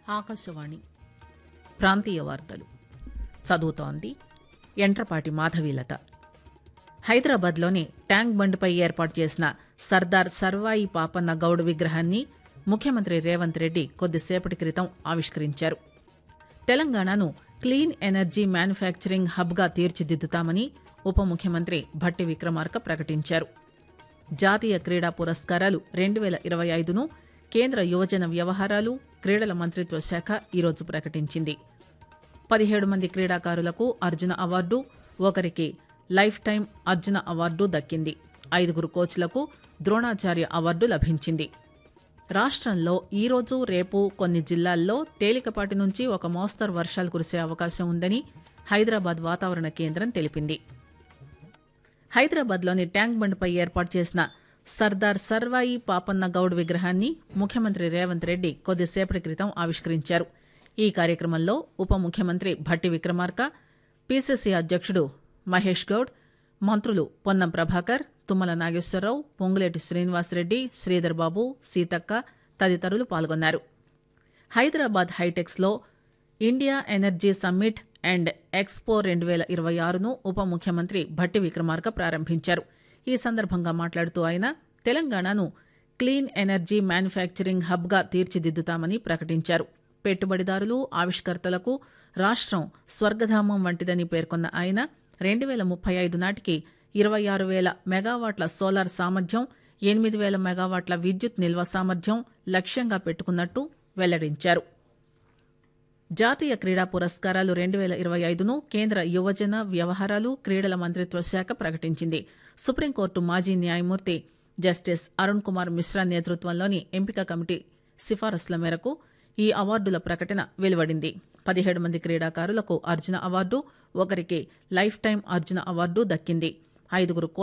ఆకాశవాణి ప్రాంతీయ వార్తలు చదువుతోంది ఎంట్రపాటి మాధవీలత హైదరాబాద్లోని ట్యాంక్ బండ్పై ఏర్పాటు చేసిన సర్దార్ సర్వాయి పాపన్న గౌడ్ విగ్రహాన్ని ముఖ్యమంత్రి రేవంత్ రెడ్డి కొద్దిసేపటి క్రితం ఆవిష్కరించారు తెలంగాణను క్లీన్ ఎనర్జీ మ్యానుఫ్యాక్చరింగ్ హబ్గా తీర్చిదిద్దుతామని ఉప ముఖ్యమంత్రి భట్టి విక్రమార్క ప్రకటించారు జాతీయ క్రీడా పురస్కారాలు రెండు వేల ఇరవై ఐదును కేంద్ర యువజన వ్యవహారాలు క్రీడల మంత్రిత్వ శాఖ ఈరోజు ప్రకటించింది పదిహేడు మంది క్రీడాకారులకు అర్జున అవార్డు ఒకరికి లైఫ్ టైం అర్జున అవార్డు దక్కింది ఐదుగురు కోచ్లకు ద్రోణాచార్య అవార్డు లభించింది రాష్ట్రంలో ఈరోజు రేపు కొన్ని జిల్లాల్లో తేలికపాటి నుంచి ఒక మోస్తరు వర్షాలు కురిసే అవకాశం ఉందని హైదరాబాద్ వాతావరణ కేంద్రం తెలిపింది హైదరాబాద్లోని ట్యాంక్ బండ్పై ఏర్పాటు చేసిన సర్దార్ సర్వాయి పాపన్న గౌడ్ విగ్రహాన్ని ముఖ్యమంత్రి రేవంత్ రెడ్డి కొద్దిసేపటి క్రితం ఆవిష్కరించారు ఈ కార్యక్రమంలో ఉప ముఖ్యమంత్రి భట్టి విక్రమార్క పీసీసీ అధ్యక్షుడు మహేష్ గౌడ్ మంత్రులు పొన్నం ప్రభాకర్ తుమ్మల నాగేశ్వరరావు పొంగులేటి శ్రీనివాసరెడ్డి శ్రీధర్ బాబు సీతక్క తదితరులు పాల్గొన్నారు హైదరాబాద్ హైటెక్స్లో India energy summit and expo రెండు వేల ఇరవై ఆరును ఉప ముఖ్యమంత్రి భట్టి విక్రమార్క ప్రారంభించారు ఈ సందర్భంగా మాట్లాడుతూ ఆయన తెలంగాణను క్లీన్ ఎనర్జీ మ్యానుఫ్యాక్చరింగ్ హబ్గా తీర్చిదిద్దుతామని ప్రకటించారు పెట్టుబడిదారులు ఆవిష్కర్తలకు రాష్ట్రం స్వర్గధామం వంటిదని పేర్కొన్న ఆయన రెండు వేల ముప్పై ఐదు నాటికి ఇరవై ఆరు వేల మెగావాట్ల సోలార్ సామర్థ్యం ఎనిమిది వేల మెగావాట్ల విద్యుత్ నిల్వ సామర్థ్యం లక్ష్యంగా పెట్టుకున్నట్టు వెల్లడించారు జాతీయ క్రీడా పురస్కారాలు రెండు వేల ఇరవై ఐదును కేంద్ర యువజన వ్యవహారాలు క్రీడల మంత్రిత్వ శాఖ ప్రకటించింది సుప్రీంకోర్టు మాజీ న్యాయమూర్తి జస్టిస్ అరుణ్ కుమార్ మిశ్రా నేతృత్వంలోని ఎంపిక కమిటీ సిఫారసుల మేరకు ఈ అవార్డుల ప్రకటన వెలువడింది పదిహేడు మంది క్రీడాకారులకు అర్జున అవార్డు ఒకరికి లైఫ్ టైం అర్జున అవార్డు దక్కింది ఐదుగురు